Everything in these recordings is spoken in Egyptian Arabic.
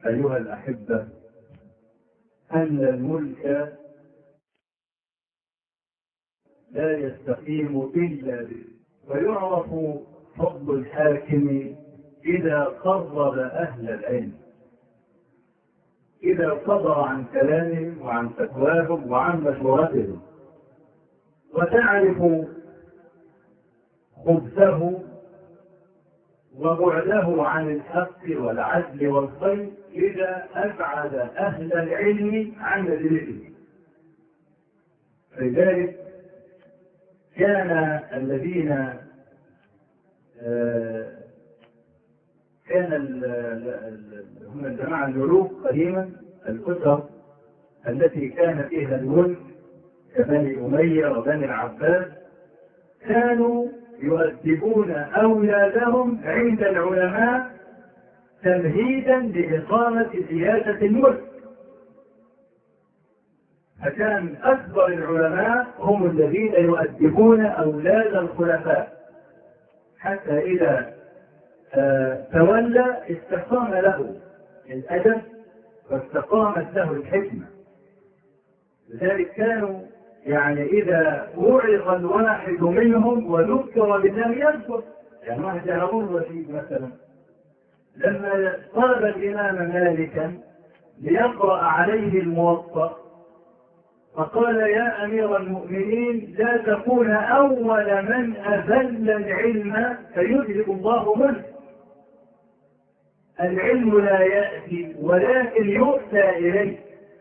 أيها الأحبة أن الملك لا يستقيم إلا به ويعرف فضل الحاكم إذا قرب أهل العلم إذا صدر عن كلامهم وعن فتواهم وعن مشورتهم وتعرف خبثه وبعده عن الحق والعدل والخير إذا أبعد أهل العلم عن مجلسه لذلك كان الذين كان هم الجماعة الملوك قديما الأسر التي كان فيها الملك كبني أمية وبني العباس كانوا يؤدبون أولادهم عند العلماء تمهيدا لإقامة سياسة الملك فكان أكبر العلماء هم الذين يؤدبون أولاد الخلفاء حتى إذا تولى استقام له الأدب واستقامت له الحكمة لذلك كانوا يعني إذا وعظ الواحد منهم وذكر بالله يذكر يعني واحد هارون الرشيد مثلا لما طلب الإمام مالكا ليقرأ عليه الموطأ فقال يا أمير المؤمنين لا تكون أول من أذل العلم فيذهب الله منه العلم لا يأتي ولكن يؤتى إليه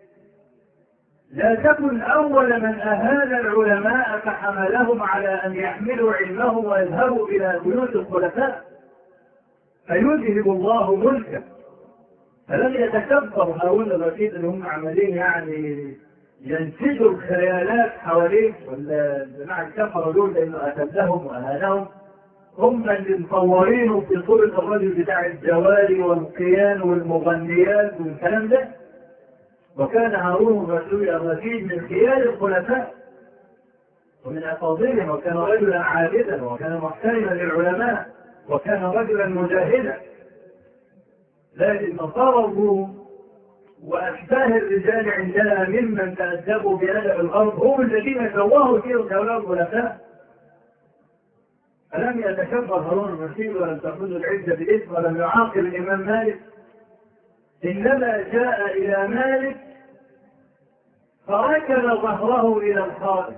لا تكن أول من أهان العلماء فحملهم على أن يحملوا علمهم ويذهبوا إلى بيوت الخلفاء فيذهب الله ملكه فلم يتكبر هؤلاء الرشيد اللي هم عمالين يعني ينسجوا الخيالات حواليه ولا الجماعة الكفرة دول لأنه أسدهم وأهانهم هم اللي مصورينه في صورة الرجل بتاع الجواري والقيان والمغنيات والكلام ده وكان هارون الرسول الرشيد من خيال الخلفاء ومن أفاضلهم وكان رجلا عابدا وكان محترما للعلماء وكان رجلا مجاهدا لكن نصارى الروم وأشباه الرجال عندنا ممن تأدبوا بأدب الأرض هم الذين سواه تلك هؤلاء الخلفاء ألم يتكبر هارون الرشيد ولم تأخذ العزة بالإثم ولم يعاقب الإمام مالك إنما جاء إلى مالك فركن ظهره إلى الحائط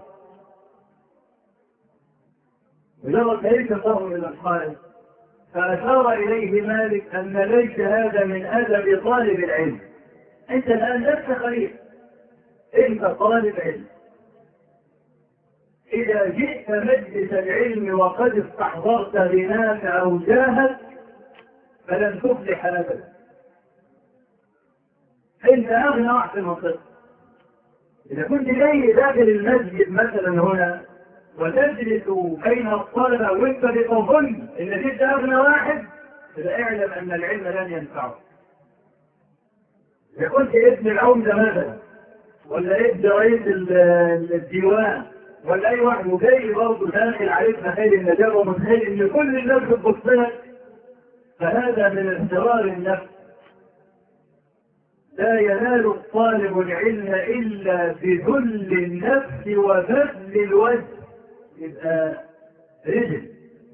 مجرد ليس ظهره إلى الحائط فأشار إليه مالك أن ليس هذا من أدب طالب العلم أنت الآن لست خليل أنت طالب علم إذا جئت مجلس العلم وقد استحضرت غناك أو جاهك فلن تفلح أبدا انت اغنى واحد المنطقه اذا كنت جاي داخل المسجد مثلا هنا وتجلس بين الطلبه وانت بتظن انك انت اغنى واحد فاعلم ان العلم لن ينفعك اذا كنت ابن العمده مثلا ولا ابن رئيس الديوان ولا اي واحد وجاي برضه داخل عليك مخيل النجاه ومتخيل ان كل الناس بتبص لك فهذا من اضطرار النفس لا ينال الطالب العلم إلا بذل النفس وبذل الوجه يبقى رجل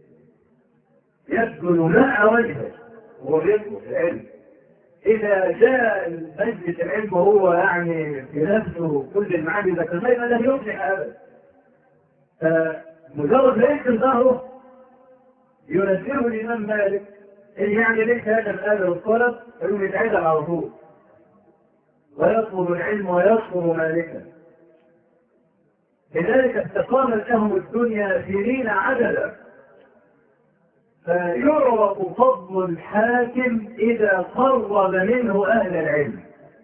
يسجل مع وجهه وهو بيطلب العلم إذا جاء المجلس العلم وهو يعني في نفسه كل المعاني ذكرناها لن يفلح أبدا فمجرد ما يمكن ظهره ينزله الإمام مالك إن يعني ليس هذا من أهل الطلب فيقوم يتعدل على طول ويطلب العلم ويطلب مالكا لذلك استقامت لهم الدنيا سنين عددا فيعرف فضل الحاكم إذا قرب منه أهل العلم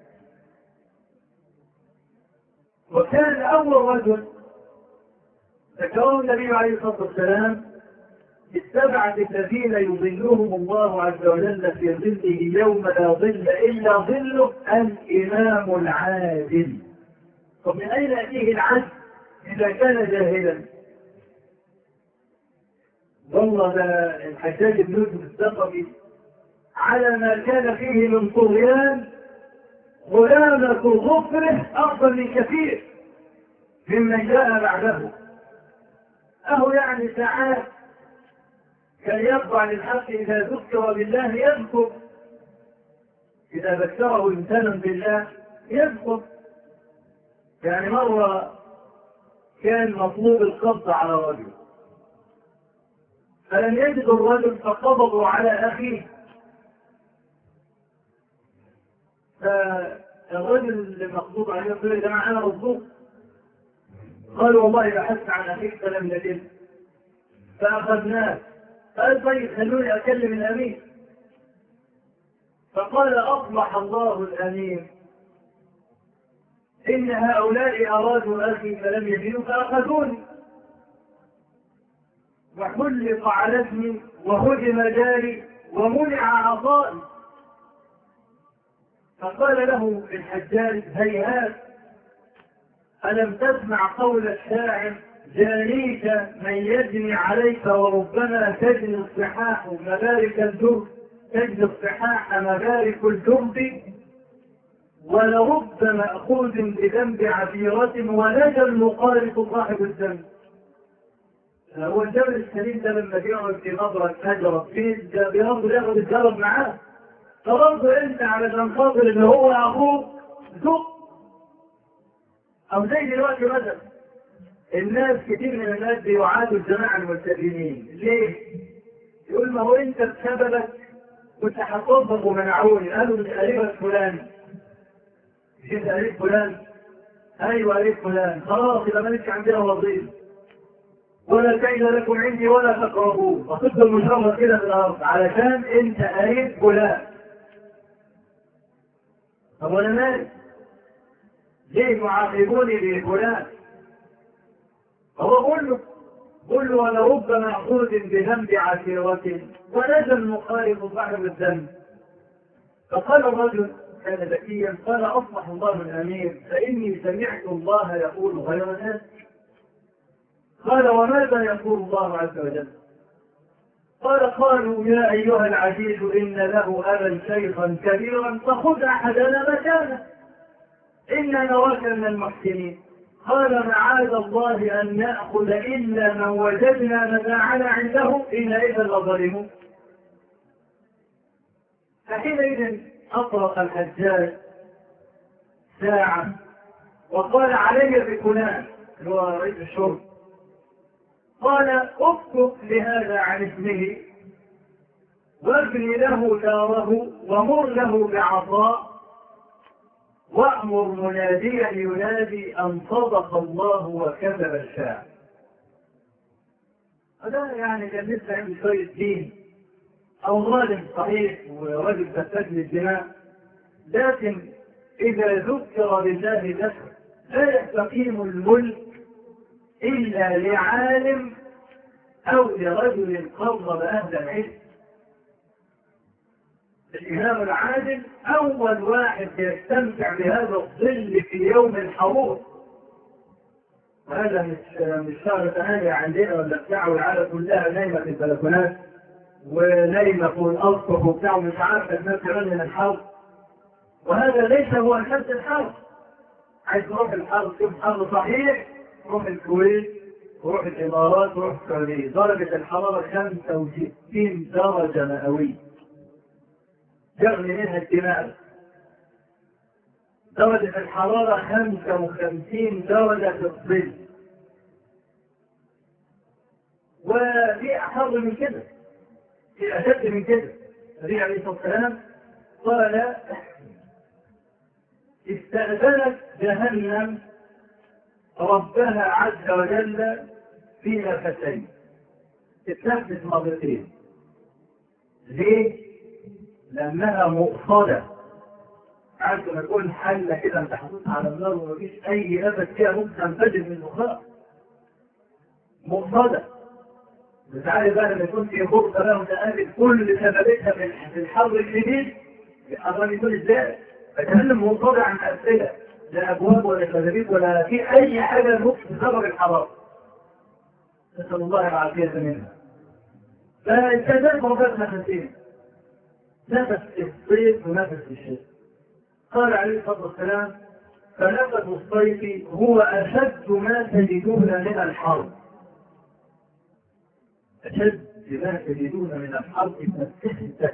وكان أول رجل ذكره النبي عليه الصلاة والسلام السبعة الذين يظلهم الله عز وجل في ظله يوم لا ظل إلا ظله الإمام العادل طب من أين يأتيه العدل إذا كان جاهلا والله ده الحجاج بن يوسف الثقفي على ما كان فيه من طغيان غلامة ظفره أفضل من كثير ممن جاء بعده أهو يعني ساعات كان يخضع للحق إذا ذكر بالله يذكر إذا ذكره إنسان بالله يذكر يعني مرة كان مطلوب القبض على رجل فلم يجد الرجل فقبضوا على أخيه فالرجل المقبوض عليه يقول يا جماعة أنا مظلوم قالوا والله بحثت عن أخيك فلم نجد فأخذناه قال طيب خلوني أكلم الأمين فقال أصلح الله الأمين إن هؤلاء أرادوا أخي فلم يجدوا فأخذوني وحلق على اسمي وهدم داري ومنع عطائي فقال له الحجاج هيهات ألم تسمع قول الشاعر جانيك من يجني عليك وربما تجني الصحاح مبارك الجرد تجني الصحاح مبارك الجرد ولرب مأخوذ بذنب عبيرة ونجا المقارب صاحب الذنب هو الجبل السليم ده لما بيقعد في نظرة شجرة فين ده بياخد ياخد الجرب معاه فبرضه انت علشان خاطر ان هو اخوك زق او زي دلوقتي مثلا الناس كتير من الناس بيعادوا الجماعة الملتزمين ليه؟ يقول ما هو انت بسببك كنت هتوظف ومنعوني قالوا مش قريبك فلان مش انت قريب فلان ايوه قريب فلان خلاص يبقى مالكش عندنا وظيفه ولا كيد لكم عندي ولا تقربون فصدوا المشرفة كده في الارض علشان انت قريب فلان طب وانا مالي ليه معاقبوني بفلان هو قول له قل له ولرب مأخوذ بذنب عشيرة ونجا المخالف صاحب الذنب فقال الرجل كان ذكيا قال اصلح الله الامير فاني سمعت الله يقول غير ذلك قال وماذا يقول الله عز وجل قال قالوا يا ايها العزيز ان له ابا شيخا كبيرا فخذ احدنا مكانه انا نراك من المحسنين قال معاذ الله ان ناخذ الا من وجدنا متاعنا عنده ان اذا لظالمون فحينئذ اطرق الحجاج ساعه وقال علي بفلان اللي هو رئيس الشرطه قال اكتب لهذا عن اسمه وابني له داره ومر له بعطاء وامر مناديا ينادي ان صدق الله وكذب الشاعر هذا يعني كان لسه عنده شويه دين او ظالم صحيح ورجل تفتت الدماء لكن اذا ذكر بالله ذكر لا يستقيم الملك إلا لعالم أو لرجل قرب أهل العلم الإمام العادل أول واحد يستمتع بهذا الظل في يوم الحروب هذا مش مش شهر ثمانية عندنا ولا بتاع والعالم كلها نايمة في البلكونات ونايمة فوق الأسطح وبتاع ومش عارفة الناس من الحرب وهذا ليس هو الحد الحرب عايز تروح الحرب تشوف حرب صحيح روح الكويت روح الامارات روح السعوديه درجه الحراره 65 درجه مئويه يغلي منها الدماغ درجة الحرارة 55 درجة في الظل وفي أحر من كده في أشد من كده النبي عليه الصلاة والسلام قال استأذنت جهنم ربها عز وجل في نفسين تتنفس مرتين ليه؟ لأنها مؤصدة عارف لما تكون حلة كده انت حاططها على النار ومفيش أي نفس فيها ممكن تنفجر من الخلق مؤصدة مش عارف بقى لما يكون في غرفة بقى متقابل كل سببتها في الحر الشديد الحر يكون ازاي؟ فتكلم مؤصدة عن أسئلة لا ابواب ولا شبابيك ولا في اي حاجه ممكن تسبب الحراره نسال الله العافيه منها فاستاذنت ربنا خمسين نفس الصيف ونفس الشتاء قال عليه الصلاة والسلام فنفس الصيف هو أشد ما تجدون من الحرب أشد ما تجدون من الحرب الشتاء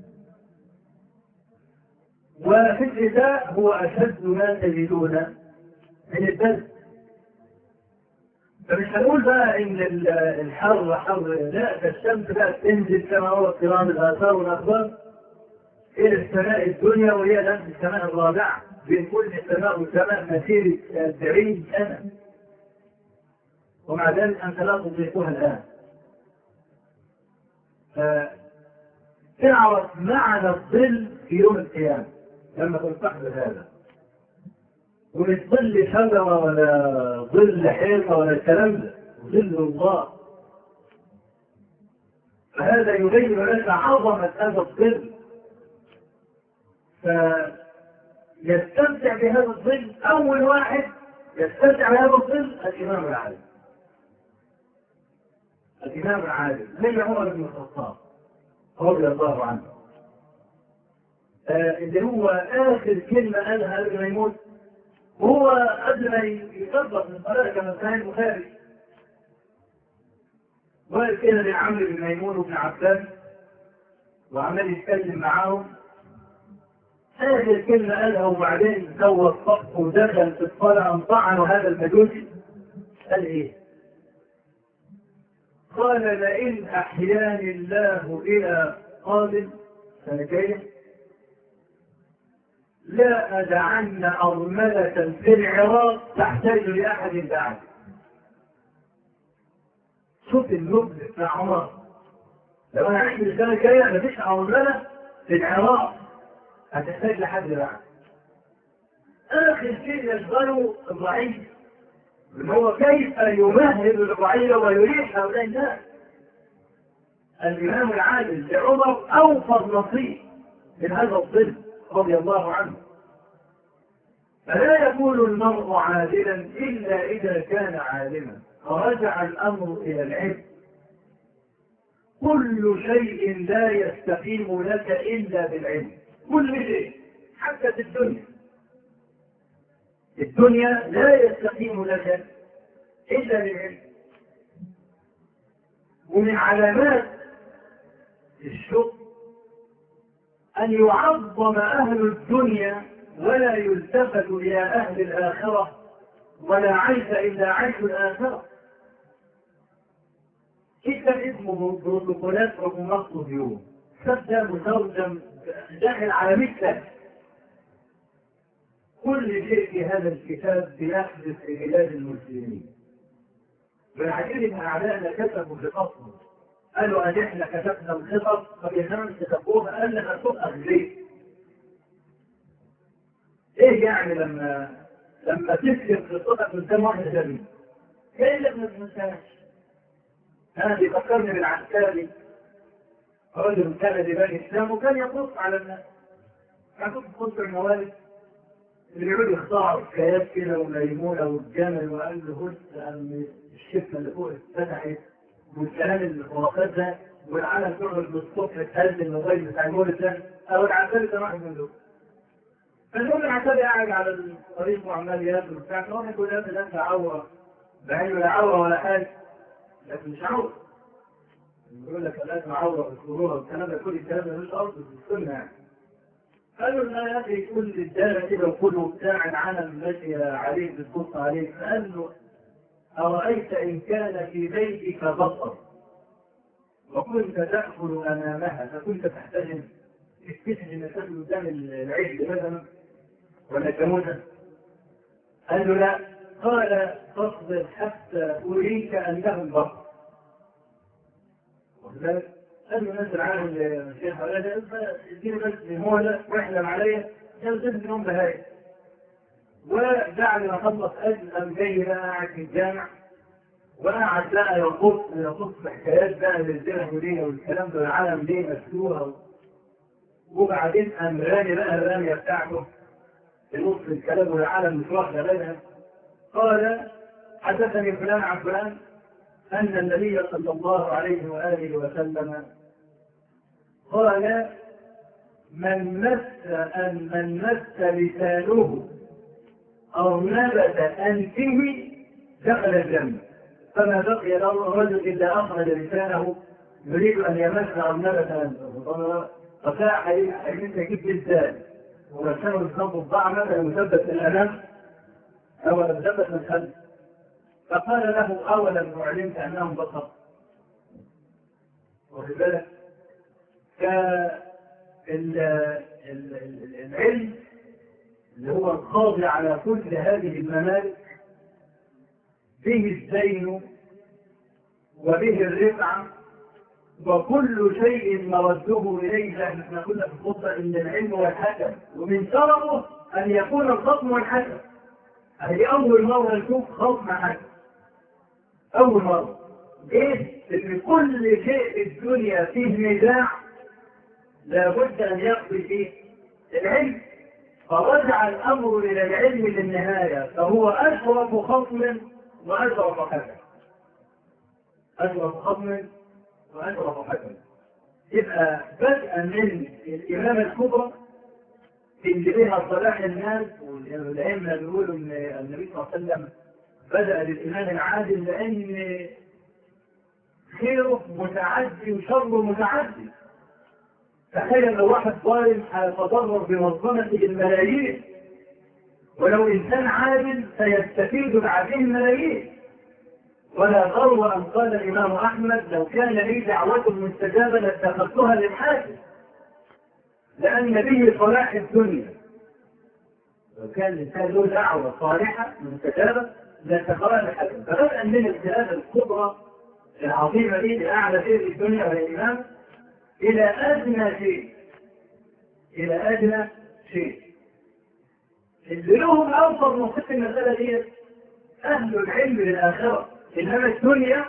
وفي الشتاء هو أشد ما تجدون من البرد فمش هنقول بقى ان الحر حر لا ده الشمس بقى تنزل كما هو اقتران الاثار والاخبار الى السماء الدنيا وهي نفس السماء الرابعه بين كل سماء وسماء مسيره 40 سنه ومع ذلك انت لا تطيقها الان فتعرف معنى الظل في يوم القيامه لما تنتقل هذا ومش ظل شجرة ولا ظل حيطة ولا الكلام ده ظل الله فهذا يبين لك عظمة هذا الظل فيستمتع بهذا الظل أول واحد يستمتع بهذا الظل الإمام العادل الإمام العادل زي عمر بن الخطاب رضي الله عنه آه اللي هو آخر كلمة قالها قبل ما يموت وهو قبل ما يطبق من طريقة كما كان البخاري واقف كده لعمرو بن ميمون وابن عباس وعمال يتكلم معاهم آخر كلمة قالها وبعدين سوى الصف ودخل في الصلاة طعنوا هذا المجوسي قال إيه؟ قال لئن أحياني الله إلى قابل سنة جاية لا أدعن أرملة في العراق تحتاج لأحد بعد شوف النبل بتاع عمر لو أنا عشت السنة الجاية مفيش أرملة في العراق هتحتاج لحد بعد آخر شيء يشغله الضعيف اللي هو كيف يمهد الرعية ويريح هؤلاء الناس الإمام العادل لعمر أوفر نصيب من هذا الظل رضي الله عنه فلا يكون المرء عادلا إلا إذا كان عالما فرجع الأمر إلى العلم كل شيء لا يستقيم لك إلا بالعلم كل شيء حتى في الدنيا الدنيا لا يستقيم لك إلا بالعلم ومن علامات الشكر أن يعظم أهل الدنيا ولا يلتفت إلى أهل الآخرة ولا عيش إلا عيش الآخرة كتاب اسمه بروتوكولات رقم يوم كتاب مترجم داخل على مثله كل شيء في هذا الكتاب بيحدث في بلاد المسلمين بالعجيب ان اعدائنا كتبوا في قصر قالوا ان احنا كتبنا الخطط فبينما كتبوها قال لنا خطط ليه؟ ايه يعني لما لما تكتب خطتك قدام واحد جميل؟ ايه اللي ما تنساش؟ انا بيفكرني بالعسكري رجل كان لبني الاسلام وكان يقص على الناس كان يقص الموالد اللي بيقعدوا يختاروا حكايات كده وليمونه والجمل وقال له بص ان الشفه اللي فوق اتفتحت والكلام اللي خرافات ده والعالم تقعد بالصبح تهز الموبايل بتاع المولد ده او العسكري ده واحد من دول فالمهم العسكري قاعد على الطريق وعمال ياكل وبتاع فواحد يقول له ده انت عوره بعينه لا عوره ولا حاجه لكن مش عوره يقول لك لازم عوره في الصدور والكلام ده كل الكلام ده مش ارض في السنه يعني قالوا لا يا اخي كل الدارة كده وكله بتاع العالم ماشي عليك بتبص عليك فقال له أرأيت إن كان في بيتك بصر وكنت تأكل أمامها فكنت تحتجم تكتشف إن تاكل قدام العيش مثلا ولا الجاموسة قال له لا قال فاصبر حتى أريك أنه البصر واخد بالك؟ قال له نزل عنه الشيخ حوالي اديني بس مهولة واحلم عليا قال زد منهم بهاي وبعد ما خلص اجل قام جاي بقى قاعد في الجامع وقعد بقى يقص يقص حكايات بقى للزنا وليه والكلام ده العالم ليه مسلوها وبعدين قام رامي بقى الرامية بتاعته في نص الكلام والعالم مش واخده بالها قال حدثني فلان عن فلان أن النبي صلى الله عليه وآله وسلم قال من مس أن من مس لسانه أو نبت أنفه دخل الجنة فما بقي الرجل إلا أخرج لسانه يريد أن يمس أو نبت أنفه فساعة حديث يجيب لسان ولسانه الصوت الضع مثلا مثبت في الأمام أو مثبت من خلف فقال له أولا علمت أنهم بصر واخد بالك العلم اللي هو القاضي على كل هذه الممالك به الزين وبه الرفعة وكل شيء مرده إليه احنا قلنا في الخطبة إن العلم والحكم ومن شرفه أن يكون الخصم والحكم هذه أول مرة نشوف خصم حكم أول مرة إيه؟ إن كل شيء في الدنيا فيه نزاع لابد أن يقضي فيه العلم فرجع الأمر إلى العلم للنهاية فهو أشرف خصم وأشرف حكم أشرف خصم وأشرف حكم يبقى بدءا من الإمامة الكبرى اللي بها صلاح الناس والأئمة بيقولوا إن النبي صلى الله عليه وسلم بدأ بالإمام العادل لأن خيره متعدي وشره متعدي تخيل لو واحد ظالم هيتضرر بمنظمته الملايين ولو انسان عادل سيستفيد بعدين الملايين ولا ضر ان قال الامام احمد لو كان لي دعوه مستجابه لاتخذتها للحاكم لان به صلاح الدنيا لو كان الانسان له دعوه صالحه مستجابه لاتخذها للحاكم فبدءا من القياده الكبرى العظيمه دي لاعلى شيء في الدنيا والامام إلى أدنى شيء إلى أدنى شيء اللي لهم أوصل نقطة المسألة دي أهل العلم للآخرة إنما الدنيا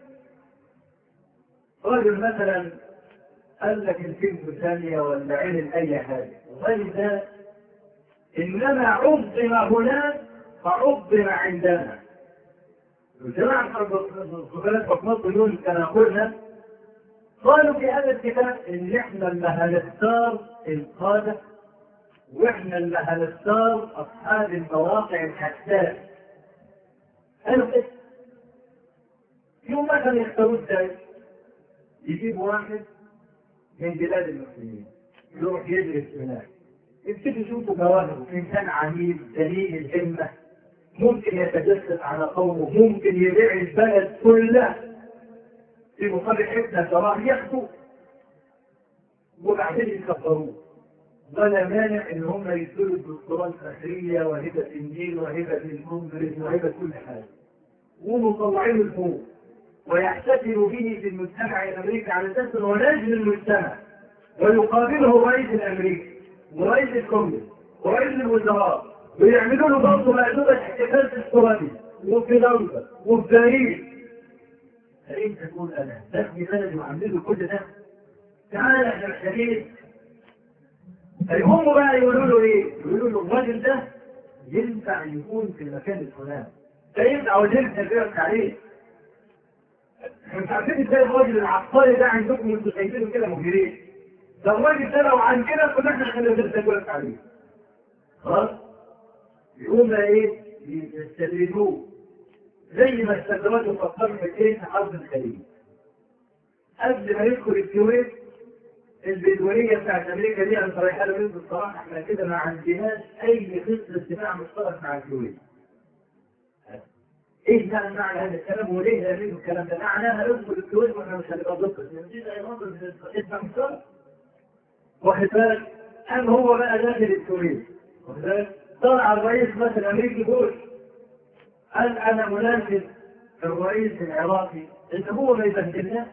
رجل مثلا قال لك الكلمة ثانية ولا علم أي حاجة الرجل ده إنما عظم هناك فعظم عندنا الجماعة الخبرات بطنات دول كما قلنا قالوا في هذا الكتاب ان احنا اللي هنختار القاده واحنا اللي هنختار اصحاب المواقع الحساسه قالوا كده يوم مثلا يختاروه ازاي؟ يجيبوا واحد من بلاد المسلمين يروح يدرس هناك يبتدوا يشوفوا مواهبه انسان عنيد دليل الهمه ممكن يتجسس على قومه ممكن يبيع البلد كلها في مقابل ابن تراه يخطو وبعدين يكبروه ولا مانع ان هم يدوا الدكتوراه الاخريه وهبه النيل وهبه الكونجرس وهبه كل حاجه ومطلعين الفوق ويحتفل به في المجتمع الامريكي على اساس انه نجم المجتمع ويقابله الرئيس الامريكي ورئيس الكونجرس ورئيس الوزراء ويعملوا له برضه مأدبة احتفال في استراليا وفي لندن وفي باريس فانت تقول انا تبني بلدي وعامل له كل ده تعالى احنا محتاجين فيقوموا بقى يقولوا له ايه؟ يقولوا له الراجل ده ينفع يكون في المكان الفلاني فينفع وجلد نبيعك عليه مش عارفين ازاي الراجل العبقري ده عندكم انتوا شايفينه كده مهيرين ده الراجل ده لو عن كده كنا احنا خلينا نبيعك عليه خلاص؟ يقوم بقى ايه؟ يستدرجوه زي ما استدرجوا فكروا في ايه في حرب الخليج قبل ما يدخل الكويت البدوية بتاعت امريكا دي انا صريحة له بصراحة احنا كده ما عندناش اي خصم دفاع مشترك مع الكويت. ايه معنى معنى هذا الكلام وليه يعملوا الكلام ده؟ معناها ندخل الكويت واحنا مش هنبقى ضد نزيد اي نظر دفاع مشترك. واخد بالك؟ قام هو بقى داخل الكويت. واخد بالك؟ طلع الرئيس مثلا الامريكي بوش قال انا مناسب الرئيس العراقي ان هو ما يبهدلناش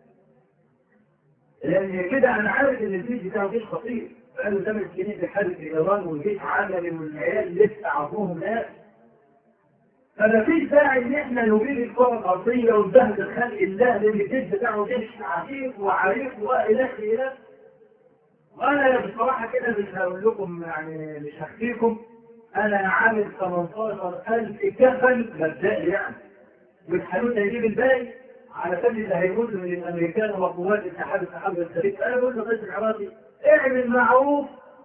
لان كده انا عارف ان الجيش بتاعه جيش خطير بقاله ثمان سنين بيحارب في ايران والجيش عملي والعيال لسه عطوهم ناس فما فيش داعي ان احنا نبيد الكره الارضيه ونبهدل خلق الله لان الجيش بتاعه جيش عتيق وعريق والى اخره وانا بصراحه كده مش هقول لكم يعني مش هخفيكم انا عامل 18000 كفن مبدئي يعني والحانوت هيجيب الباقي على سبيل اللي هيجوز من الامريكان وقوات اتحاد التحالف الخليج انا بقول للرئيس العراقي اعمل معروف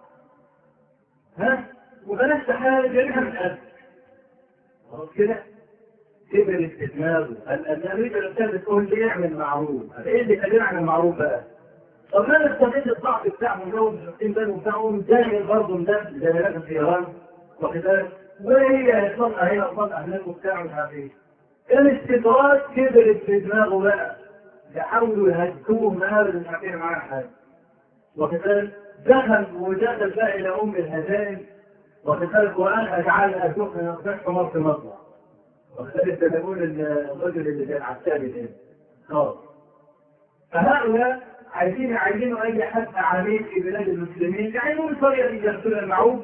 ها وبلاش تحارب يرجع من قلبك خلاص كده كبر استثماره الامريكا الانسان بتقول لي اعمل معروف ايه اللي خلينا نعمل معروف بقى؟ طب ما نستفيد الضعف بتاعهم جو مش واخدين بالهم بتاعهم داخل برضه ده زي ما في الطيران واخد بالك وهي هيطلع هنا وطلع هناك وبتاع مش عارف ايه الاستدراج كبرت في دماغه بقى يحاولوا يهدوه مهارب مش عارفين معاه حاجه واخد بالك دخل ودخل بقى الى ام الهزائم واخد بالك وانا اجعل اشوف من اقداش حمار في مطلع واخد بالك ده بيقول الرجل اللي زي العسكري ده خلاص فهؤلاء عايزين يعينوا اي حد عميل في بلاد المسلمين يعينوه بالطريقه دي يغسلوا المعروف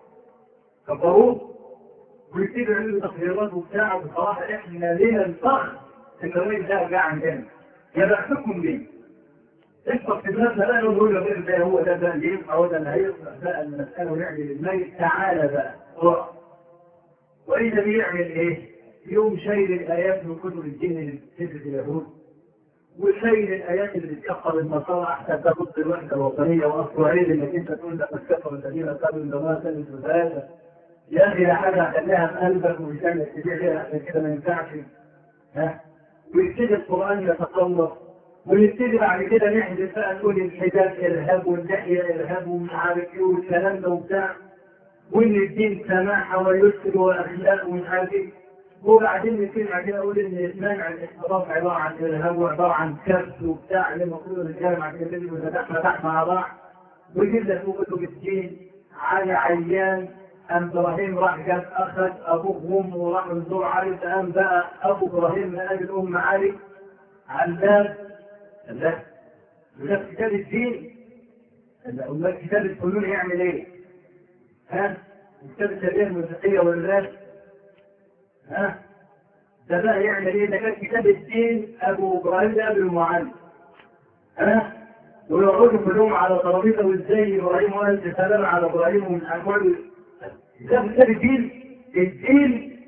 كفروه ويبتدوا يعملوا تقريرات وبتاع وبصراحه احنا لينا الفخر ان الراجل ده جه عندنا يا بختكم بيه اكتب في دماغنا بقى نقول له غير ده هو ده ده اللي ينفع هو ده اللي هيصلح بقى المساله ونعمل الميت تعالى بقى اقرا واذا بيعمل ايه؟ يوم شايل الايات من كتب الدين اللي بتثبت اليهود وشايل الايات اللي بتكفر النصارى احسن تاخد الوحده الوطنيه واصل عيد انك انت تقول لقد كفر الذين قالوا ان الله ثالث ثلاثه يا اخي لا حاجه خليها في قلبك ومش تعمل تبيع فيها عشان كده ما ينفعش ها ويبتدي القران يتطور ونبتدي بعد كده نحدث بقى نقول الحجاب ارهاب واللحيه ارهاب ومش عارف ايه والكلام ده وبتاع وان الدين سماحه ويسر واخلاق ومش عارف ايه وبعدين نبتدي بعد كده اقول ان منع الاحتراف عباره عن ارهاب وعباره عن كبت وبتاع اللي المفروض الرجاله بعد كده تجي فتحنا مع بعض ويجيب لك كتب الدين علي عيان أم إبراهيم راح جاب أخذ أبوه وأمه وراح يزور علي فقام بقى أبو إبراهيم من أجل أم علي علام لا وده في كتاب الدين أمال كتاب الفنون يعمل إيه؟ ها؟ كتاب التربية الموسيقية والرسم ها؟ ده بقى يعمل إيه؟ ده كان كتاب الدين أبو إبراهيم ده قبل أم علي ها؟ ويقعدوا كلهم على ترابيزه وازاي ابراهيم وانت سلام على ابراهيم ومش عارف ده كتاب الدين الدين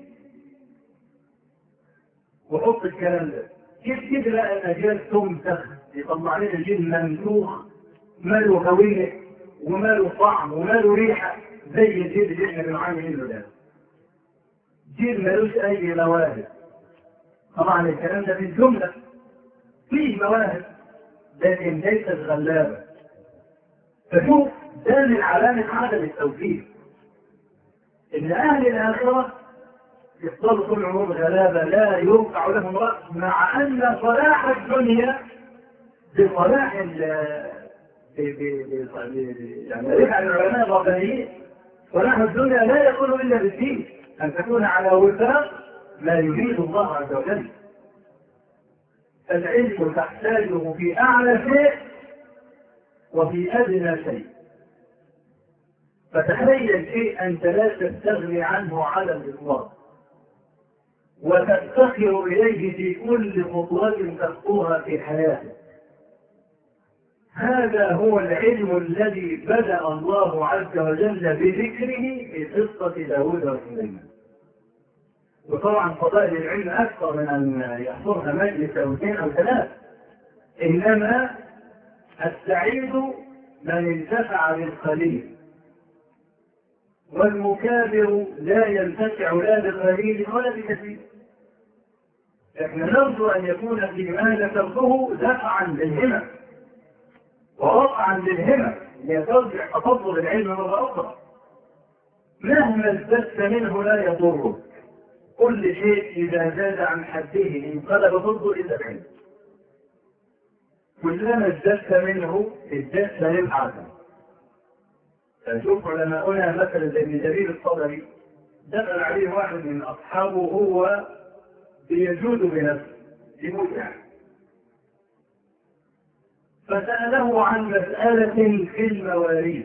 وحط الكلام ده كيف كده بقى الاجيال تمسخ يطلع لنا جيل ممسوخ ماله هويه وماله طعم وماله ريحه زي الجيل اللي احنا بنعاني منه ده جيل ملوش اي مواهب طبعا الكلام ده في الجمله فيه مواهب لكن ليست غلابه فشوف ده من علامه عدم التوفيق ان اهل الاخره يفضلوا طول عمرهم غلابه لا يرفع لهم راس مع ان صلاح الدنيا بصلاح ال يعني رفع العلماء الربانيين صلاح الدنيا لا يكون الا بالدين ان تكون على وفاق ما يريد الله عز وجل العلم تحتاجه في اعلى شيء وفي ادنى شيء فتخيل شيء أنت لا تستغني عنه على الإطلاق وتفتقر إليه في كل خطوة تخطوها في حياتك هذا هو العلم الذي بدأ الله عز وجل بذكره في قصة داود وسليمان وطبعا فضائل العلم أكثر من أن يحصرها مجلس أو اثنين أو ثلاث إنما السعيد من انتفع بالقليل والمكابر لا ينتفع لا بقليل ولا بكثير احنا نرجو ان يكون فيما ذكرته دفعا للهمم ورفعا للهمم ليترجع تفضل العلم مره اخرى مهما ازددت منه لا يضرك كل شيء اذا زاد عن حده انقلب ضده الا العلم كلما ازددت منه ازددت للعدم فشوف علماؤنا مثلا زي ابن جرير الصدري دخل عليه واحد من اصحابه وهو بيجود بنفسه يموت يعني فسأله عن مسألة في المواريث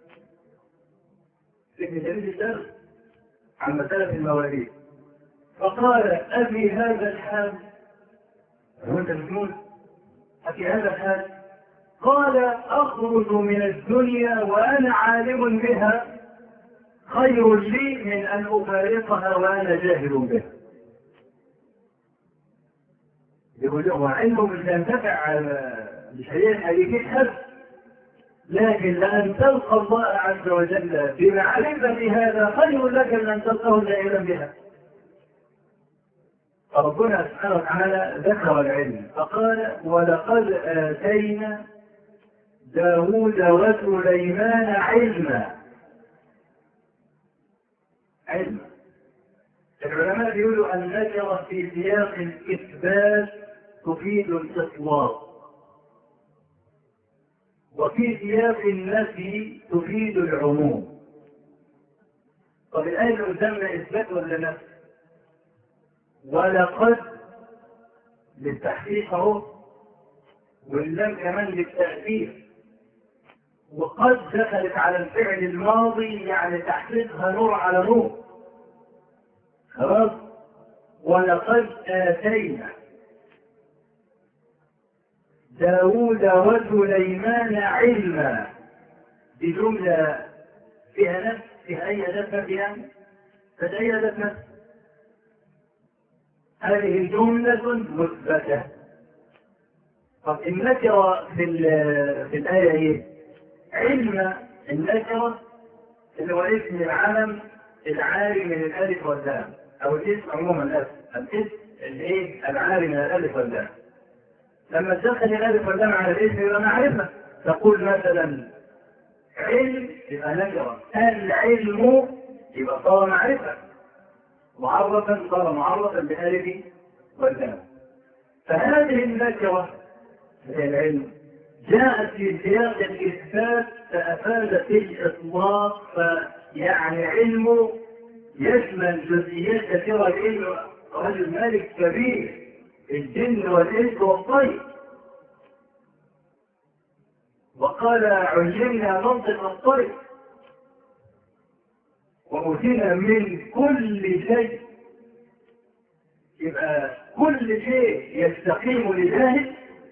ابن جرير الدرس عن مسألة المواريث فقال أبي هذا الحال هو أنت مجنون أبي هذا الحال قال أخرج من الدنيا وأنا عالم بها خير لي من أن أفارقها وأنا جاهل بها يقول له علمه مش ينتفع بشيء هيجيب حد لكن لأن تلقى الله عز وجل بمعرفة هذا خير لك من أن تلقاه جاهلا بها فربنا سبحانه وتعالى ذكر العلم فقال ولقد آتينا داود وسليمان علما علما العلماء بيقولوا النكرة في سياق الإثبات تفيد الإطلاق وفي سياق النفي تفيد العموم طب الآية اللي قدامنا إثبات ولا نفي؟ ولقد للتحقيق اهو واللام كمان للتأثير وقد دخلت على الفعل الماضي يعني تحقيقها نور على نور خلاص ولقد آتينا داود وسليمان علما دي جملة فيها نفس فيها أي أداة فيها فأي أداة نفس هذه جملة مثبتة طب النكرة في في الآية إيه؟ علم النكرة اللي هو اسم العلم العاري من الألف واللام أو الاسم عموما الألف الاسم الإيه؟ العاري من الألف واللام لما تدخل الألف واللام على الاسم يبقى معرفة تقول مثلا علم يبقى نكرة العلم يبقى صار معرفة معرفا صار معرفا بألف واللام فهذه النكرة هي العلم جاءت في سياق الإثبات فأفادت الإطلاق فيعني علم يشمل جزئيات كثيرة العلم رجل مالك كبير الجن والإنس والطير وقال علمنا منطق الطير وأوتينا من كل شيء يبقى كل شيء يستقيم لذلك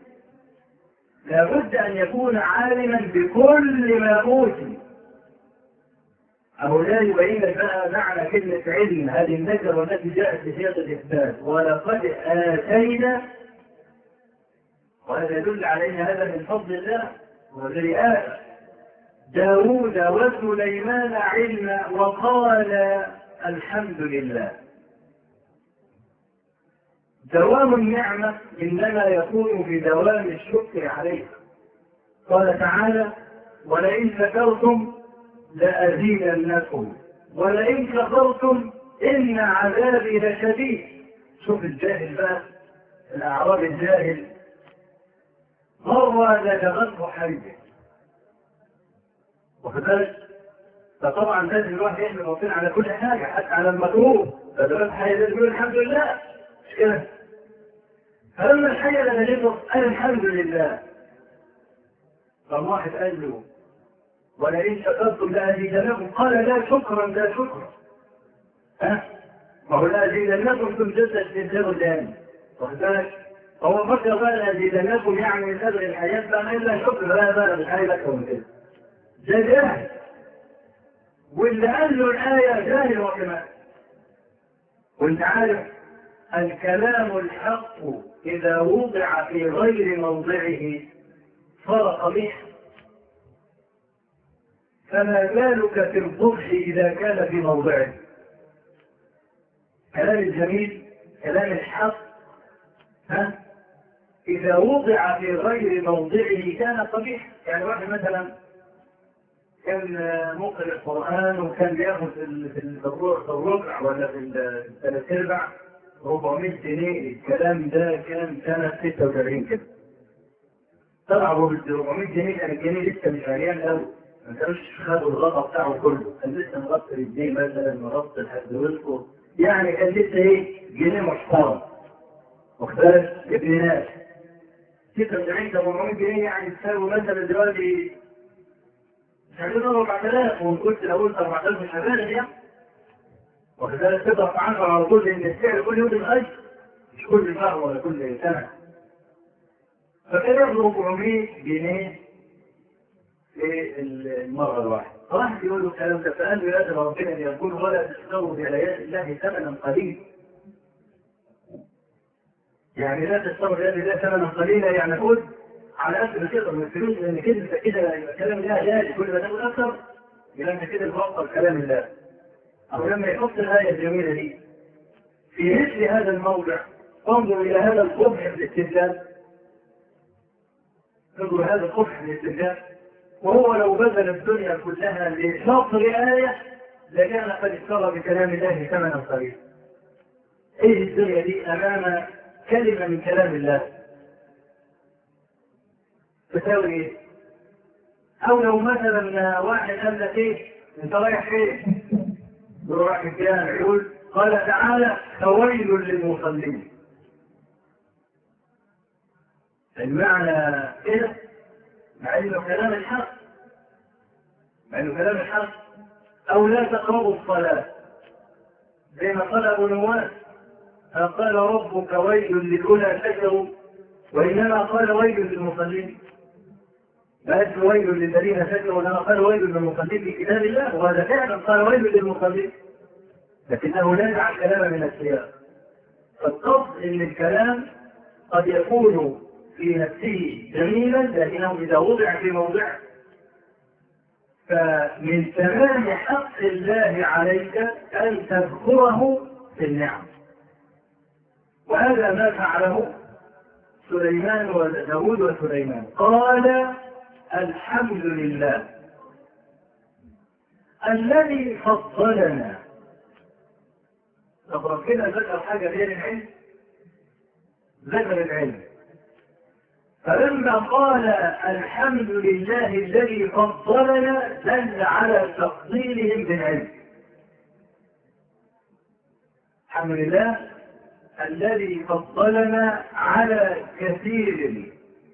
لابد أن يكون عالما بكل ما أوتي أو لا يبين بقى معنى كلمة علم هذه النكرة التي جاءت في سياق الإثبات ولقد آتينا وهذا يدل علينا هذا من فضل الله والذي آتى داود وسليمان علما وقال الحمد لله دوام النعمة إنما يكون بدوام الشكر عليها قال تعالى ولئن شكرتم لأزيدنكم ولئن كفرتم إن عذابي لشديد شوف الجاهل بقى الأعراب الجاهل مرة لدغته حية واخد بالك فطبعا لازم الواحد يحمل ربنا على كل حاجة حتى على المكروه فدغته حية لازم يقول الحمد لله مش كده فلما الحية لدغته قال الحمد لله فالواحد قال له ولئن شكرتم لأزيدنكم قال لا شكرا لا شكرا ها ما هو لأزيدنكم ثم جزء استنزاله الآن واخد بالك هو فكر بقى لأزيدنكم يعني من هذه الحياة بقى إلا شكر لا بقى مش عايز أكثر من كده ده جاهل واللي قال له الآية جاهل وكمان وانت عارف الكلام الحق إذا وضع في غير موضعه صار قبيحا فما بالك في القبح إذا كان في موضعه كلام الجميل كلام الحق ها إذا وضع في غير موضعه كان قبيح يعني واحد مثلا كان مقرئ القرآن وكان بياخد في الربع ولا في الثلاث أرباع 400 جنيه الكلام ده كان سنة 76 كده طبعا هو 400 جنيه كان الجنيه لسه مش مليان قوي ما كانوش خدوا الغطا بتاعه كله كان لسه مغطي الجنيه مثلا مغطي الحدوث يعني كان لسه ايه جنيه محترم واخد بالك ابن ناس 76 ده 400 جنيه يعني تساوي مثلا دلوقتي مش هتقدر 4000 وان كنت لو قلت 4000 مش هبالغ يعني واخد بالك تضرب في 10 على طول لان السعر كل يوم بيتغير مش كل شهر ولا كل سنه فكان ياخد 400 جنيه في المره الواحده فواحد يقول له الكلام ده فقال له لازم ربنا ان يكون ولا تشتروا بآيات الله ثمنا قليلا يعني لا تشتروا بآيات الله ثمنا قليلا يعني خذ على قد ما تقدر من الفلوس لان كده انت كده يبقى كلام الله غالي كل ما تاخد اكثر يبقى انت كده بتوفر كلام الله او لما يحط الايه الجميله دي في مثل هذا الموضع انظر الى هذا القبح في الاستدلال انظر هذا القبح في الاستدلال وهو لو بذل الدنيا كلها لنصر آية لكان قد اشترى بكلام الله ثمنا قليلا. ايه الدنيا دي امام كلمة من كلام الله تساوي ايه؟ او لو مثلا واحد قال لك ايه؟ انت رايح فين؟ يروح الجامع يقول قال تعالى فويل للمصلين المعنى كده مع انه كلام الحق مع انه كلام الحق او لا تقربوا الصلاه زي ما قال ابو نواس قال ربك ويل للأولى كفروا وإنما قال ويل للمصلين بل ويل للذين كفروا وإنما قال ويل للمصلين في كتاب الله وهذا فعلا قال ويل للمصلين لكنه لا يجعل كلاما من السياق فالقصد ان الكلام قد يكون في نفسه جميلا لكنه اذا وضع في موضعه فمن تمام حق الله عليك ان تذكره في النعم وهذا ما فعله سليمان وداود وسليمان قال الحمد لله الذي فضلنا طب ربنا ذكر حاجة غير العلم ذكر العلم فلما قال الحمد لله الذي فضلنا دل على تفضيلهم بالعلم الحمد لله الذي فضلنا على كثير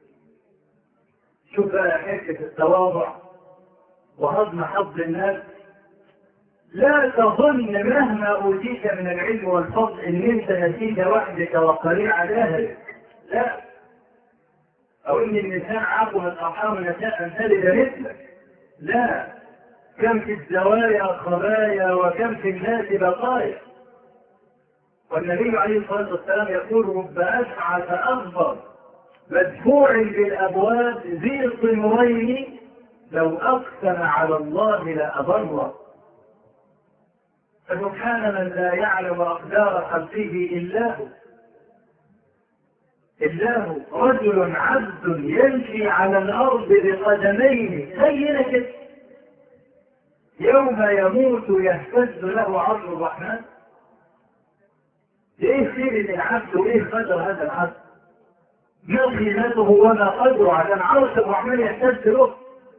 شوف بقى حته التواضع وهضم حظ الناس لا تظن مهما اوتيت من العلم والفضل ان انت نتيجه وحدك وقريع جاهلك لا او ان النساء عقمت ارحام النساء ان تلد مثلك لا كم في الزوايا خبايا وكم في الناس بقايا والنبي عليه الصلاه والسلام يقول رب اشعث اكبر مدفوع بالابواب ذي الطمرين لو اقسم على الله لابره فسبحان من لا يعلم اقدار خلقه الا هو الا هو رجل عبد يمشي على الارض بقدميه زينا كده يوم يموت يهتز له عرش الرحمن ايه سيرة العبد وايه قدر هذا العبد ما قيمته وما قدره عشان عرش الرحمن يهتز له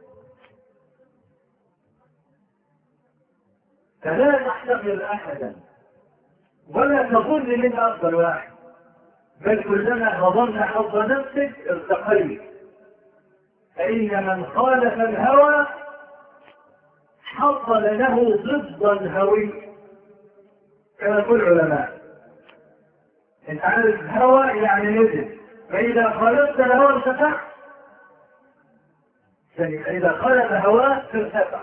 فلا تحتقر احدا ولا تظن ان انت افضل واحد بل كلما غضبت حظ نفسك ارتقيت فان من خالف الهوى حصل له ضد الهوي كما يقول العلماء انت عارف هوى يعني نزل فاذا خالفت الهوى ارتفعت فاذا خالف هواه ارتفع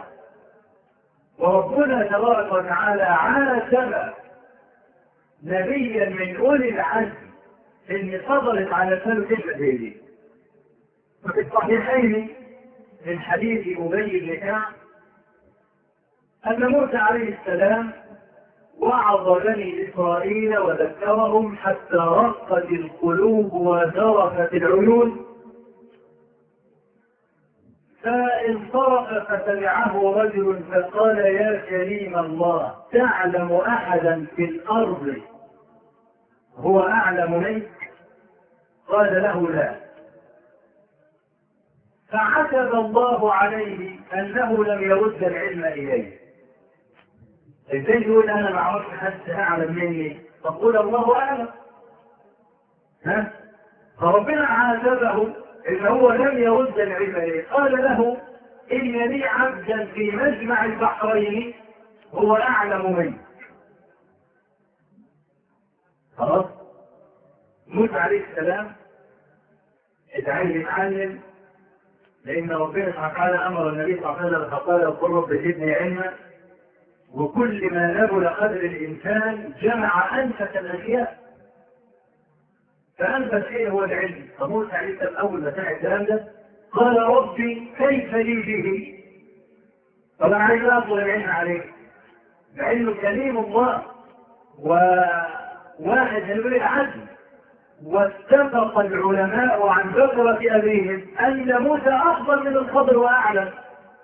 وربنا تبارك وتعالى عاتب نبيا من اولي العزم اللي صدرت على لسانه كلمه زي دي وفي الصحيحين من حديث ابي بن كعب ان موسى عليه السلام وعظ بني اسرائيل وذكرهم حتى رقت القلوب وذرفت العيون فانصرف فتبعه رجل فقال يا كريم الله تعلم احدا في الارض هو اعلم منك قال له لا فعتب الله عليه انه لم يرد العلم اليه ازاي تقول انا ما اعرفش حد اعلم مني تقول الله اعلم ها فربنا عاتبه ان هو لم يرد العلم اليه قال له ان لي عبدا في مجمع البحرين هو اعلم منك خلاص موسى عليه السلام اتعلم يتعلم لان ربنا سبحانه وتعالى امر النبي صلى الله عليه وسلم فقال قل رب زدني علما وكل ما نبل قدر الانسان جمع انفس الاشياء فأنبت إيه هو العلم فموسى عليه السلام أول ما سمع الكلام ده قال ربي كيف لي به طبعا عايز أطلب العلم عليه مع إنه كريم الله وواحد من أولي العزم واتفق العلماء عن فكرة أبيهم أن موسى أفضل من الخضر وأعلم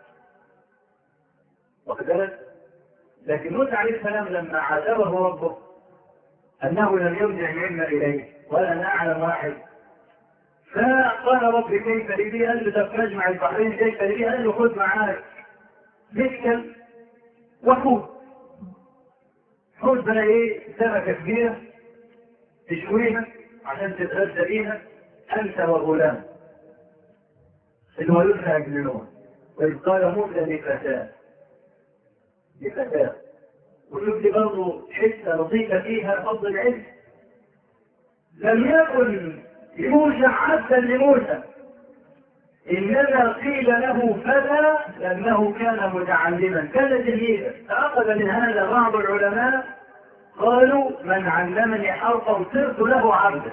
وكذلك لكن موسى عليه السلام لما عاتبه ربه أنه لم يرجع العلم إليه قال أنا أعلم واحد فقال رب كيف لي قال له طب نجمع البحرين كيف لي قال له خذ معاك مسكا وحوت حوت بقى ايه سمكة كبيرة تشويها عشان تتغذى بيها أنت وغلام اللي هو يدفع يجننون وإذ قال موسى لفتاة لفتاة وشوف دي برضه حته لطيفه فيها فضل العلم لم يكن يوشع عبدا لموسى انما قيل له فتى لانه كان متعلما كان تلميذا فاخذ من هذا بعض العلماء قالوا من علمني حرفا صرت له عبدا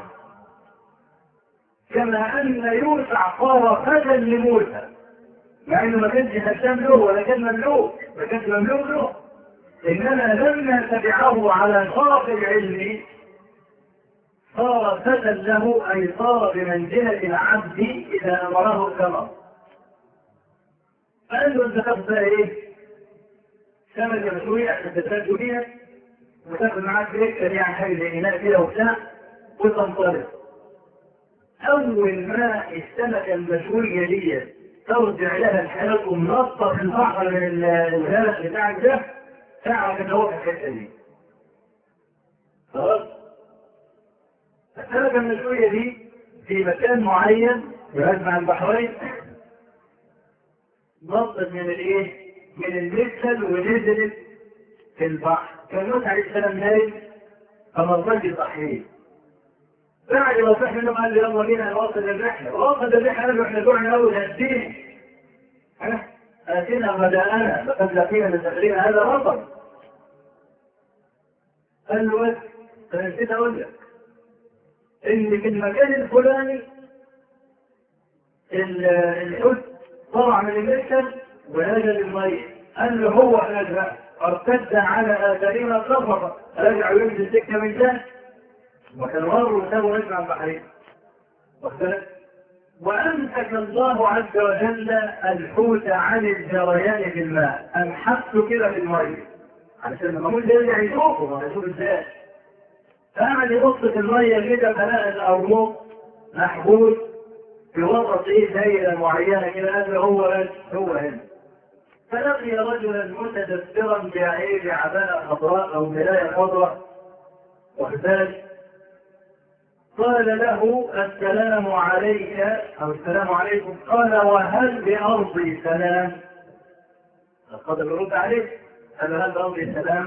كما ان يوسع صار فتى لموسى مع انه ما كانش خدام له ولا كان مملوك ما كانش مملوك له انما لما تبعه على شرف العلم صار فتى له اي صار بمنزله العبد اذا امره الكرم فقال له انت تاخذ ايه؟ سمكه مشويه عشان تتسجل بيها وتاخد معاك بريكتر يعني حاجه زي اناء كده وبتاع وتنطلق اول ما السمكه المشويه دي ترجع لها الحياه ومنطق البحر من الغرق بتاعك ده تعرف ان هو في الحته دي خلاص السمكه المشويه دي في مكان معين يجمع البحرين نطت من الايه؟ من المكسل ونزلت في البحر كان موسى عليه السلام نايم فما رضاش يصحيه بعد ما صح منهم قال له يلا بينا نواصل الرحله واصل الرحله قال له احنا جوعنا اول هدينا اتينا غداءنا لقد لقينا من سفرنا هذا رطب قال له بس انا نسيت اقول لك ان في المكان الفلاني الحوت طلع من المكتب ونزل الميه قال له هو هذا ارتد على اثارنا كفر رجع يمشي السكه من ده وكان مر وسابوا رجع البحرين وامسك الله عز وجل الحوت عن الجريان في الماء انحبته كده في الميه علشان لما اقول ده يرجع يشوفه ما يشوف ازاي فقعد يبص في الميه كده فلقى الارموط محبوس في وسط ايه دايره معينه كده قال له هو هو هنا فلقي رجلا متدثرا بعير عباءة خضراء او ملاية خضراء وكذلك قال له السلام عليك او السلام عليكم قال وهل بارضي سلام القدر يرد عليه قال هل بارضي سلام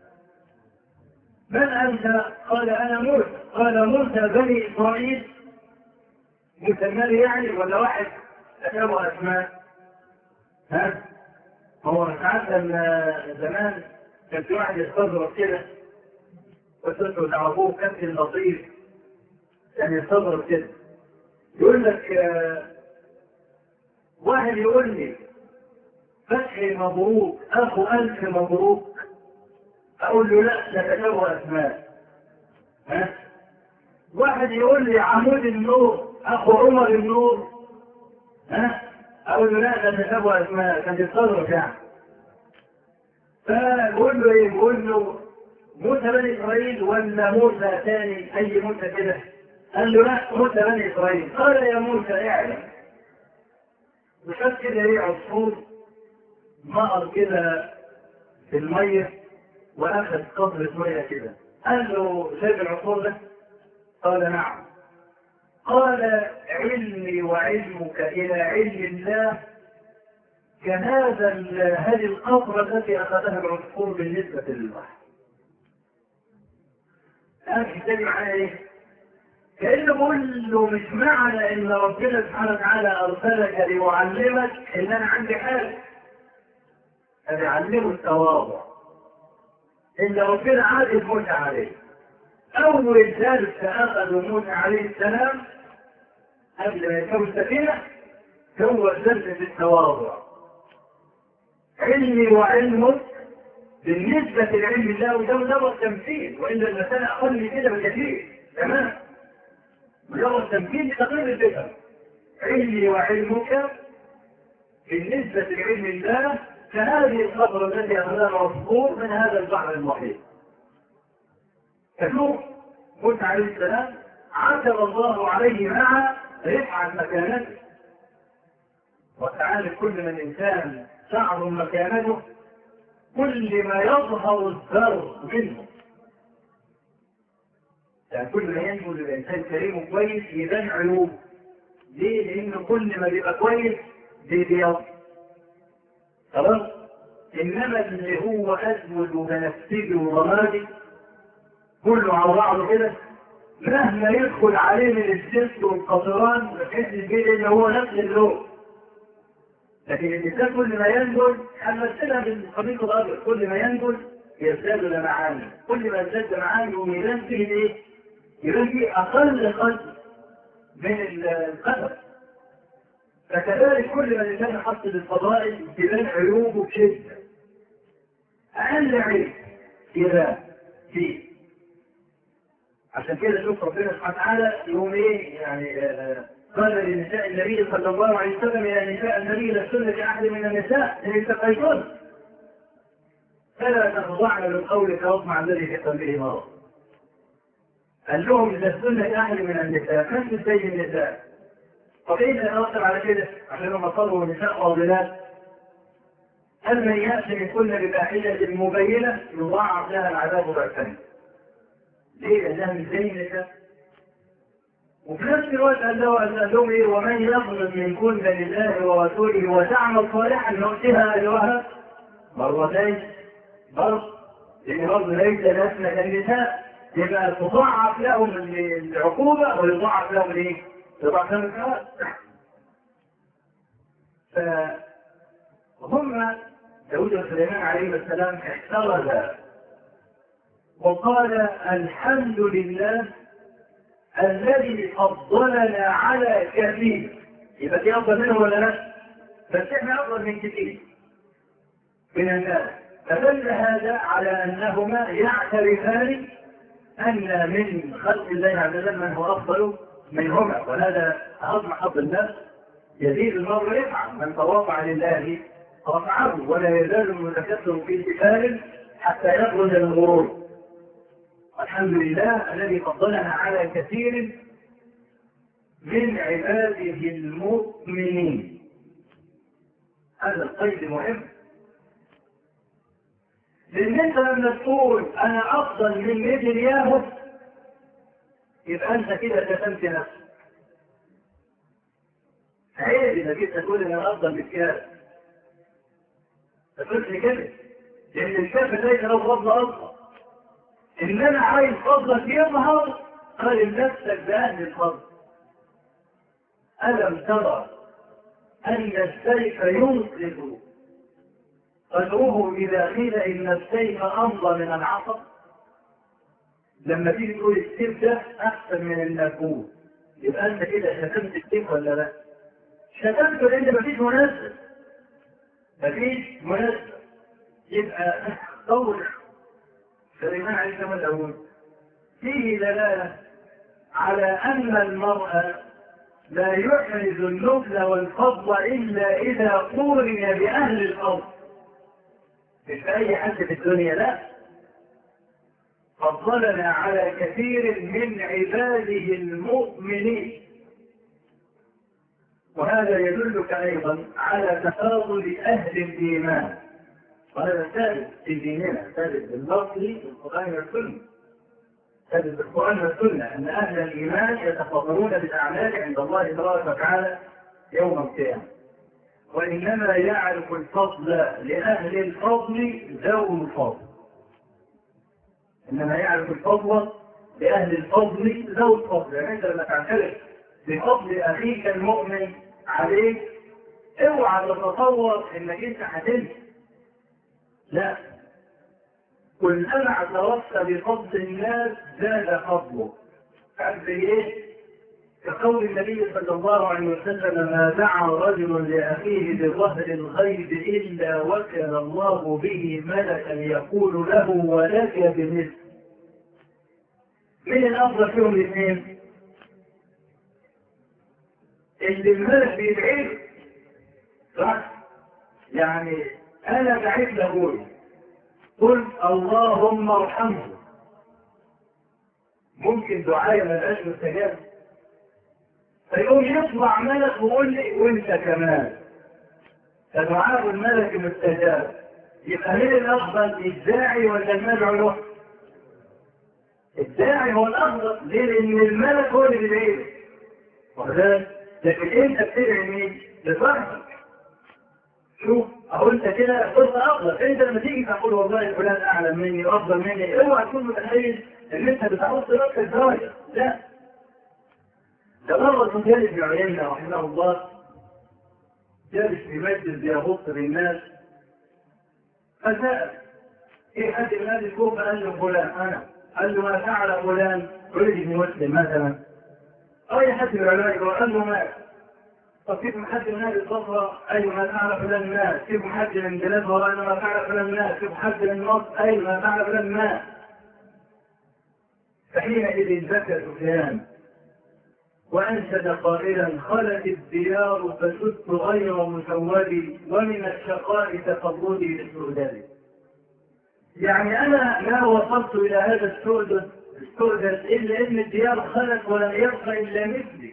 من انت قال انا موسى قال موسى بني اسرائيل موسى المالي يعني ولا واحد له اسماء ها هو ساعات لما زمان كان في واحد يستظرف كده وتدخل تعرفوه كابتن لطيف يعني يستظرف كده يقول لك آه واحد يقول لي فتحي مبروك اخو الف مبروك اقول له لا ده تشابه اسماء ها واحد يقول لي عمود النور اخو عمر النور ها اقول له لا ده تشابه اسماء كان يتصرف يعني فبقول له ايه بقول له موسى بني اسرائيل ولا موسى ثاني اي موسى كده قال له لا موسى بني اسرائيل قال يا موسى اعلم وشاف كده ايه عصفور مقر كده في الميه واخذ قطرة ميه كده قال له شايف العصفور ده؟ قال نعم قال علمي وعلمك الى علم الله كهذا هذه القطرة التي أخذها العصفور بالنسبة للبحر. لكن ده معناه إيه؟ كأنه بقول له مش معنى إن ربنا سبحانه وتعالى أرسلك ليعلمك إن أنا عندي حاجة. أنا أعلمه التواضع. إن ربنا عاد يفوت عليه. أول درس أخذه موسى عليه السلام قبل ما يركبوا السفينة هو الدرس في التواضع علمي وعلمك بالنسبة لعلم الله وده مجرد تمثيل وإلا المسألة أقل من كده بكثير تمام مجرد تمثيل لتقرير الفكر علمي وعلمك بالنسبة لعلم الله كهذه القبر الذي أخذها مصبور من هذا البحر المحيط فشوف موسى عليه السلام عاتب الله عليه مع رفعة مكانته وتعالى كل من إنسان شعر مكانته كل ما يظهر الذر منه يعني كل ما ينجز الإنسان كريم كويس يبان عيوب ليه؟ لأن كل ما بيبقى كويس بيبيض خلاص؟ إنما اللي هو أسود وبنفسجي ورمادي كله على بعضه كده مهما يدخل عليه من الزفت والقطران ما تحسش بيه إلا هو نفس اللون لكن الإنسان كل ما ينزل هنمثلها بالخليط الأبيض كل ما ينزل يزداد لمعاني كل ما يزداد لمعاني وميزان فيه الايه؟ يبان فيه أقل قدر من القدر فكذلك كل ما الإنسان يحط للفضائل تبان عيوبه بشدة أقل عيب يبان فيه عشان كده شوف ربنا سبحانه وتعالى يقوم ايه يعني آه قال لنساء النبي صلى الله عليه وسلم يا نساء النبي لستن كأحد من النساء إن اتقيتن فلا تخضعن بالقول فيطمع الذي في قلبه مرض قال لهم لستن كأحد من النساء نفس زي النساء طب ايه اللي يتوصل على كده؟ عشان هم صاروا نساء فاضلات هل من يأتي من كل بفاحشة مبينة يضاعف لها العذاب ضعفين ليه؟ لأنها مش زي النساء وفي نفس الوقت قال له قال لهم ايه ومن يظلم منكن لله ورسوله وتعمل صالحا نؤتها اجرها مرتين برضه لان برضه ليس لسنا كالنساء يبقى تضاعف لهم العقوبه ويضاعف لهم الايه؟ يضاعف لهم الثواب فهم داود وسليمان عليه السلام احترز وقال الحمد لله الذي فضلنا على كثير يبقى في افضل منه ولا لا؟ بس احنا افضل من كثير من الناس فدل هذا على انهما يعترفان ان من خلق الله عز وجل من هو افضل منهما وهذا اعظم حظ الناس يزيد المرء يفعل من تواضع لله رفعه ولا يزال متكثر في كتاب حتى يخرج من الغرور الحمد لله الذي فضلنا على كثير من عباده المؤمنين هذا القيد مهم لان انت لما تقول انا افضل من ابن ياهو يبقى انت كده كتمت نفسك عيب اذا جيت تقول ان انا افضل من كده تقول لي كده لان الكافر ليس له فضل اصلا ان انا عايز فضلك يظهر قال نفسك باهل الفضل الم ترى ان السيف ينقذ قدره اذا قيل ان السيف امضى من العصا لما تيجي تقول السيف ده احسن من النبوت يبقى انت كده شتمت السيف ولا لا؟ شتمته لان مفيش مناسب مفيش مناسب يبقى دور سليمان عليه السلام الأول فيه دلالة على أن المرأة لا يحرز النبل والفضل إلا إذا قورن بأهل الأرض مش أي حد في الدنيا لا فضلنا على كثير من عباده المؤمنين وهذا يدلك أيضا على تفاضل أهل الإيمان وهذا ثابت في ديننا ثابت بالنص في القرآن والسنة ثابت بالقرآن والسنة أن أهل الإيمان يتفضلون بالأعمال عند الله تبارك وتعالى يوم القيامة وإنما يعرف الفضل لأهل الفضل ذو الفضل إنما يعرف الفضل لأهل الفضل ذو الفضل يعني أنت لما تعترف بفضل أخيك المؤمن عليك اوعى تتصور إنك أنت هتنسى لا كلما اعترفت بفضل الناس زاد فضله عارف ايه؟ كقول النبي صلى الله عليه وسلم ما دعا رجل لاخيه بظهر الغيب الا وكل الله به ملكا يقول له ولك بمثل مين الافضل فيهم الاثنين؟ اللي الملك بيدعيه صح؟ يعني انا دعيت لابوي قل اللهم ارحمه ممكن دعاية ما يبقاش مستجاب فيقوم يطلع ملك ويقول لي وانت كمان فدعاء الملك مستجاب يبقى مين الافضل الداعي ولا المدعو له؟ الداعي هو الافضل ليه؟ لان الملك هو اللي بيدعي وكذلك لكن انت بتدعي مين؟ لصاحبك شوف اهو انت كده فرصه افضل انت لما تيجي تقول والله فلان اعلم مني وافضل مني اوعى تكون متخيل ان انت بتحط نفسك درجه لا ده مرة سفيان بن عيينة رحمه الله جالس في مجلس بيغط بالناس فسأل في حد من هذه الكوفة قال له فلان أنا قال له ما فعل فلان ولد ابن مسلم مثلا أو أي حد من العلماء قال له مات طب كيف حد من هذه الصفرة أي ما فعل فلان مات كيف حد من بلاد وراء ما فعل فلان مات كيف حد من مصر أي ما فعل فلان مات فحينئذ بكى سفيان وأنشد قائلا خلت الديار فسدت غير مسود ومن الشقاء تفضلي للسؤدد يعني أنا ما وصلت إلى هذا السؤدد السؤدد إلا إن الديار خلت ولم يبقى إلا مثلي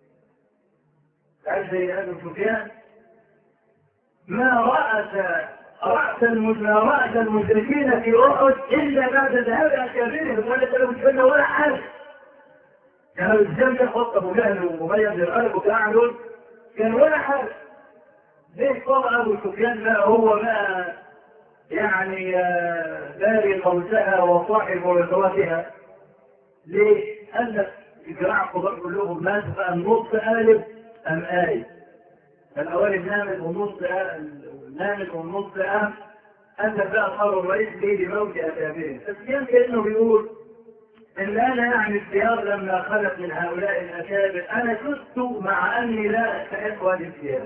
تعرف زي هذا سفيان ما رأس رأس ما رأس المشركين في أحد إلا بعد ذهاب أكابرهم ولا تلو ولا حاجة كانوا الإسلام كان خط أبو جهل ومميز القلب وكأعلن كان ولا حاجة ليه قال أبو سفيان لا هو ما يعني داري قوسها وصاحب ورثواتها ليه؟ قال لك جراع القضاء كلهم مات فالنص آلف أم آية الأوائل نامت والنص نامت والنص أم أنت بقى أصحاب الرئيس ليه لموت أكابرهم فسفيان كأنه بيقول إن أنا يعني الثيار لما خلت من هؤلاء الأكابر أنا كنت مع أني لا أستحق هذه الثيار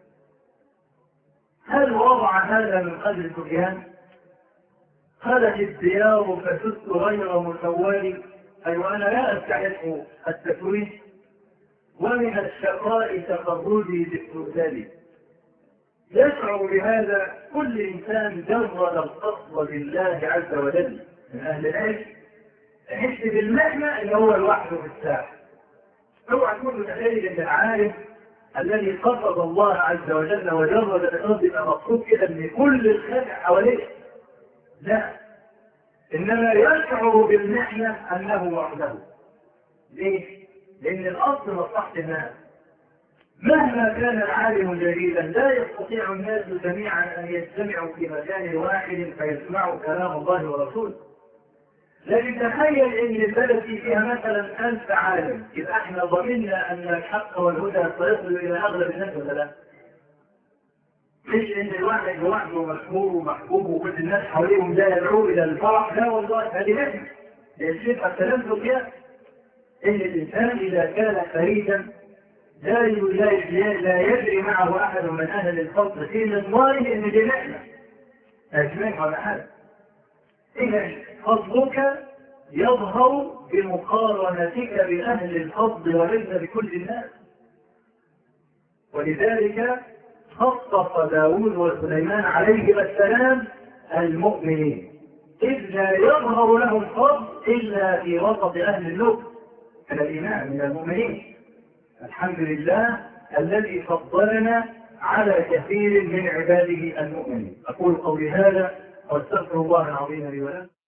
هل وضع هذا من قبل سفيان؟ خلت الثيار فسدت غير مسود أي وأنا لا أستحق التسويد ومن الشقاء تفردي بالسؤدد يشعر بهذا كل إنسان جرد القصد لله عز وجل من أهل العلم تحس بالمعنى اللي هو لوحده في الساحه اوعى تكون متخيل ان العالم الذي قصد الله عز وجل وجرد الارض يبقى مقصود كده ان كل الخلق حواليه لا انما يشعر بالمعنى انه وحده ليه؟ لان الاصل مصلحه الناس مهما كان العالم جليلا لا يستطيع الناس جميعا ان يجتمعوا في مكان واحد فيسمعوا كلام الله ورسوله لكن تخيل ان البلد فيها مثلا ألف عالم يبقى احنا ضمننا ان الحق والهدى سيصل الى اغلب الناس ولا لا؟ مش ان الواحد لوحده مشهور ومحبوب وكل الناس حواليهم لا يدعو الى الفرح لا والله هذه نعمه الشيخ التلمذ فيها ان الانسان اذا كان فريدا لا لا يدري معه احد من اهل الفضل في نظاره ان دي نعمه اجمعين على حاجه اذا فضلك يظهر بمقارنتك بأهل الفضل وليس بكل الناس ولذلك خصص داود وسليمان عليهما السلام المؤمنين إذ لا يظهر لهم فضل إلا في وسط أهل اللب من الإيمان من المؤمنين الحمد لله الذي فضلنا على كثير من عباده المؤمنين أقول قولي هذا واستغفر الله العظيم لي ولكم